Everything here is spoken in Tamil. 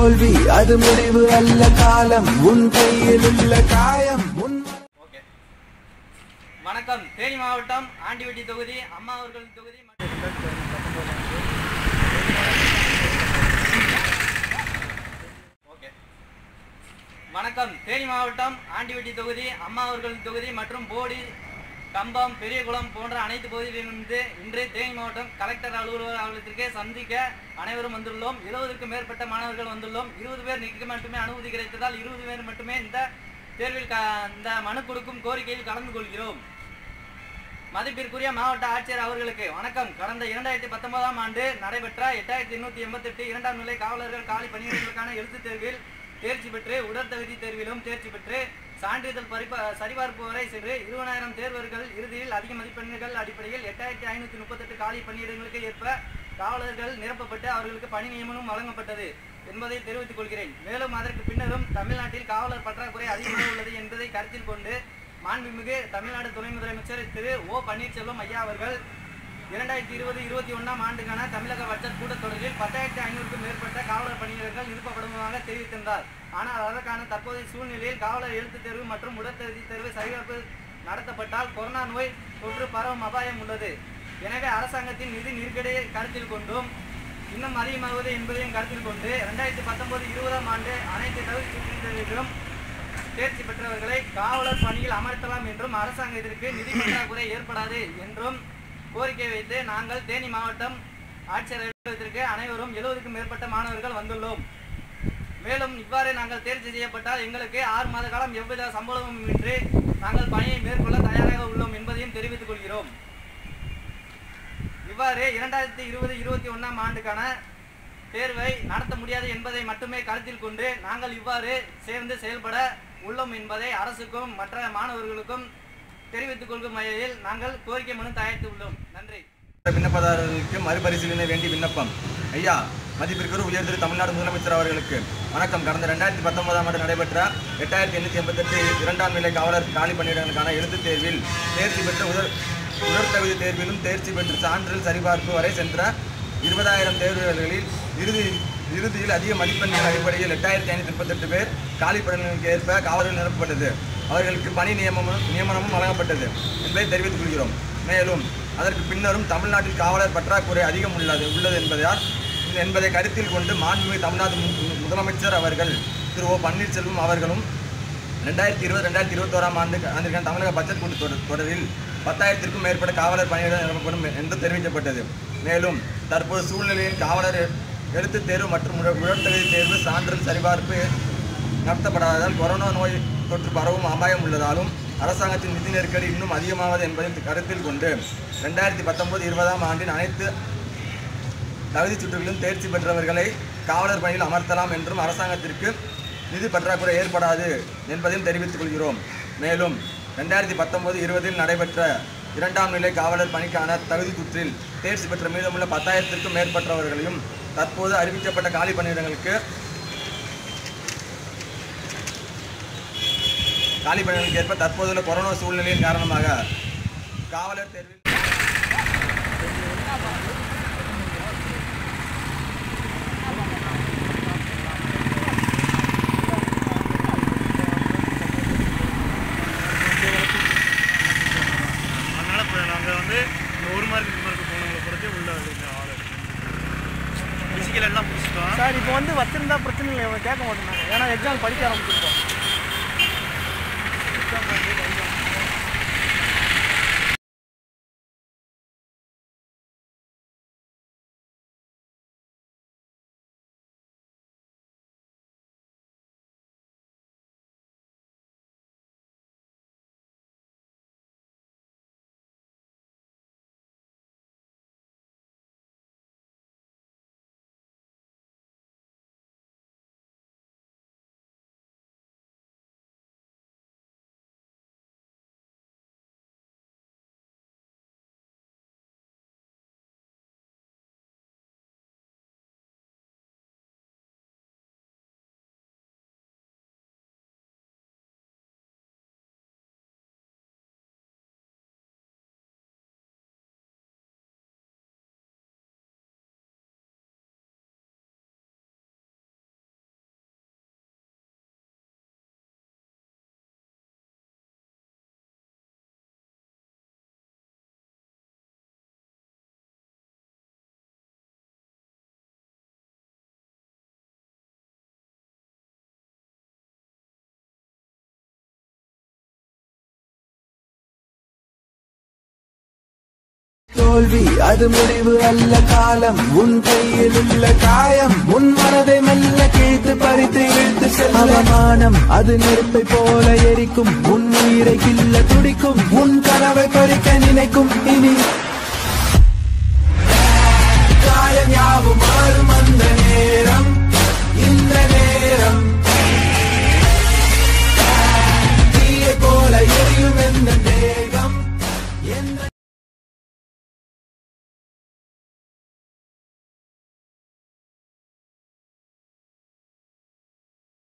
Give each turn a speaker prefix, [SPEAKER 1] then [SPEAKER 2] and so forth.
[SPEAKER 1] தோல்வி அது முடிவு அல்ல காலம் உன் கையில் உள்ள காயம் உன்
[SPEAKER 2] ஓகே வணக்கம் தேனி மாவட்டம் ஆண்டிவட்டி தொகுதி அம்மா அவர்கள் தொகுதி மற்றும் ஓகே வணக்கம் தேனி மாவட்டம் ஆண்டிவட்டி தொகுதி அம்மா அவர்கள் தொகுதி மற்றும் போடி கம்பம் பெரியகுளம் போன்ற அனைத்து பகுதிகளிலிருந்து இன்று தேனி மாவட்டம் கலெக்டர் அலுவலர் அலுவலகத்திற்கு சந்திக்க அனைவரும் வந்துள்ளோம் இருபதுக்கும் மேற்பட்ட மாணவர்கள் வந்துள்ளோம் இருபது பேர் நிற்க மட்டுமே அனுமதி கிடைத்ததால் இருபது பேர் மட்டுமே இந்த தேர்வில் க இந்த மனு கொடுக்கும் கோரிக்கையில் கலந்து கொள்கிறோம் மதிப்பிற்குரிய மாவட்ட ஆட்சியர் அவர்களுக்கு வணக்கம் கடந்த இரண்டாயிரத்தி பத்தொன்பதாம் ஆண்டு நடைபெற்ற எட்டாயிரத்தி எண்ணூத்தி எண்பத்தி எட்டு இரண்டாம் நிலை காவலர்கள் காலி பணியிடங்களுக்கான எழுத்துத் தேர்வில் தேர்ச்சி பெற்று உடற்தகுதி தேர்விலும் தேர்ச்சி பெற்று சான்றிதழ் பரிப சரிபார்ப்பு வரை சென்று இருபதாயிரம் தேர்வர்கள் இறுதியில் அதிக மதிப்பெண்கள் அடிப்படையில் எட்டாயிரத்தி ஐநூத்தி முப்பத்தெட்டு காலி பணியிடங்களுக்கு ஏற்ப காவலர்கள் நிரப்பப்பட்டு அவர்களுக்கு பணி நியமனம் வழங்கப்பட்டது என்பதை தெரிவித்துக் கொள்கிறேன் மேலும் அதற்கு பின்னரும் தமிழ்நாட்டில் காவலர் பற்றாக்குறை அதிகமாக உள்ளது என்பதை கருத்தில் கொண்டு மாண்புமிகு தமிழ்நாடு துணை முதலமைச்சர் திரு ஓ பன்னீர்செல்வம் ஐயா அவர்கள் இரண்டாயிரத்தி இருபது இருபத்தி ஒன்றாம் ஆண்டுக்கான தமிழக பட்ஜெட் கூட்டத்தொடரில் பத்தாயிரத்தி ஐநூறுக்கும் மேற்பட்ட காவலர் பணியிடங்கள் நிரப்பப்படுவதாக தெரிவித்திருந்தார் ஆனால் அதற்கான தற்போதைய சூழ்நிலையில் காவலர் எழுத்துத் தேர்வு மற்றும் உடற்தகுதி தேர்வு சரிபார்ப்பு நடத்தப்பட்டால் கொரோனா நோய் தொற்று பரவும் அபாயம் உள்ளது எனவே அரசாங்கத்தின் நிதி நெருக்கடியை கருத்தில் கொண்டும் இன்னும் அதிகமாகுவது என்பதையும் கருத்தில் கொண்டு ரெண்டாயிரத்தி பத்தொன்பது இருபதாம் ஆண்டு அனைத்து தகுதி சுற்றுத் தேர்வுகளிலும் தேர்ச்சி பெற்றவர்களை காவலர் பணியில் அமர்த்தலாம் என்றும் அரசாங்கத்திற்கு நிதி பற்றாக்குறை ஏற்படாது என்றும் கோரிக்கை வைத்து நாங்கள் தேனி மாவட்டம் ஆட்சியர் அலுவலகத்திற்கு அனைவரும் எழுபதுக்கும் மேற்பட்ட மாணவர்கள் வந்துள்ளோம் மேலும் இவ்வாறு நாங்கள் தேர்ச்சி செய்யப்பட்டால் எங்களுக்கு ஆறு மாத காலம் எவ்வித சம்பளமும் இன்றி நாங்கள் பணியை மேற்கொள்ள தயாராக உள்ளோம் என்பதையும் தெரிவித்துக் கொள்கிறோம் இவ்வாறு இரண்டாயிரத்தி இருபது இருபத்தி ஒன்றாம் ஆண்டுக்கான தேர்வை நடத்த முடியாது என்பதை மட்டுமே கருத்தில் கொண்டு நாங்கள் இவ்வாறு சேர்ந்து செயல்பட உள்ளோம் என்பதை அரசுக்கும் மற்ற மாணவர்களுக்கும் தெரிவித்துக் கொள்கும் வகையில் நாங்கள் கோரிக்கை மனு தயாரித்து உள்ளோம் நன்றி
[SPEAKER 3] விண்ணப்பதாரர்களுக்கு மறுபரிசீலனை வேண்டி விண்ணப்பம் ஐயா மதிப்பிற்குரிய உயர் திரு தமிழ்நாடு முதலமைச்சர் அவர்களுக்கு வணக்கம் கடந்த ரெண்டாயிரத்தி பத்தொன்பதாம் ஆண்டு நடைபெற்ற எட்டாயிரத்தி எண்ணூற்றி எண்பத்தெட்டு இரண்டாம் நிலை காவலர் காலி பணியிடங்களுக்கான எழுத்துத் தேர்வில் தேர்ச்சி பெற்ற உதர் உடற்தகுதி தேர்விலும் தேர்ச்சி பெற்று சான்றிதழ் சரிபார்ப்பு வரை சென்ற இருபதாயிரம் தேர்வுகளில் இறுதி இறுதியில் அதிக மதிப்பெண்கள் அடிப்படையில் எட்டாயிரத்தி ஐநூற்றி முப்பத்தெட்டு பேர் காலி பணிகளுக்கு ஏற்ப காவலர்கள் நிரப்பப்பட்டது அவர்களுக்கு பணி நியமனமும் நியமனமும் வழங்கப்பட்டது என்பதை தெரிவித்துக் கொள்கிறோம் மேலும் அதற்கு பின்னரும் தமிழ்நாட்டில் காவலர் பற்றாக்குறை அதிகம் உள்ளது உள்ளது என்பதால் என்பதை கருத்தில் கொண்டு மாண்புமிகு தமிழ்நாடு மு- முதலமைச்சர் அவர்கள் திரு ஓ பன்னீர்செல்வம் அவர்களும் ரெண்டாயிரத்தி இருபது ரெண்டாயிரத்தி இருபத்தோராம் ஆண்டு ஆண்டிற்கான தமிழக பட்ஜெட் கூட்டு தொடர் தொடரில் பத்தாயிரத்திற்கும் மேற்பட்ட காவலர் பணியிடம் நிரப்பப்படும் என்று தெரிவிக்கப்பட்டது மேலும் தற்போது சூழ்நிலையில் காவலர் எ- எழுத்துத் தேர்வு மற்றும் உட- உடற்தகுதி தேர்வு சான்றிதழ் சரிபார்ப்பு நடத்தப்படாததால் கொரோனா நோய் தொற்று பரவும் அபாயம் உள்ளதாலும் அரசாங்கத்தின் நிதி நெருக்கடி இன்னும் அதிகமாவது என்பதை கருத்தில் கொண்டு ரெண்டாயிரத்தி பத்தொன்பது இருபதாம் ஆண்டின் அனைத்து தகுதி சுற்றுகளிலும் தேர்ச்சி பெற்றவர்களை காவலர் பணியில் அமர்த்தலாம் என்றும் அரசாங்கத்திற்கு நிதி பற்றாக்குறை ஏற்படாது என்பதையும் தெரிவித்துக் கொள்கிறோம் மேலும் ரெண்டாயிரத்தி பத்தொன்பது இருபதில் நடைபெற்ற இரண்டாம் நிலை காவலர் பணிக்கான தகுதி சுற்றில் தேர்ச்சி பெற்ற மீதமுள்ள பத்தாயிரத்திற்கும் மேற்பட்டவர்களையும் தற்போது அறிவிக்கப்பட்ட காலி பணியிடங்களுக்கு காலி பணியிடங்களுக்கு ஏற்ப தற்போதுள்ள கொரோனா சூழ்நிலையின் காரணமாக காவலர் தேர்வில்
[SPEAKER 4] அதனால இப்போ நாங்கள் வந்து இந்த ஒரு மார்க் ரெண்டு மார்க் போனவங்களை பொறுத்து உள்ள இந்த ஆள் ஃபிசிக்கல் எல்லாம் முடிச்சிட்டோம்
[SPEAKER 5] சார் இப்போ வந்து வச்சிருந்தா பிரச்சனை இல்லை இவங்க கேட்க மாட்டேங்கிறாங்க ஏன்னா எக்ஸாம் படிக்க ஆரம்பிச்சிருக்கோம்
[SPEAKER 1] தோல்வி அது முடிவு அல்ல காலம் உன் கையில் உள்ள காயம் உன் மனதை மெல்ல கிழித்து பறித்து இழுத்து செல்ல அவமானம் அது நெருப்பை போல எரிக்கும் உன் உயிரை கில்ல துடிக்கும் உன் கனவை பறிக்க நினைக்கும் இனி காயம் யாவும் மாறும் அந்த நேரம்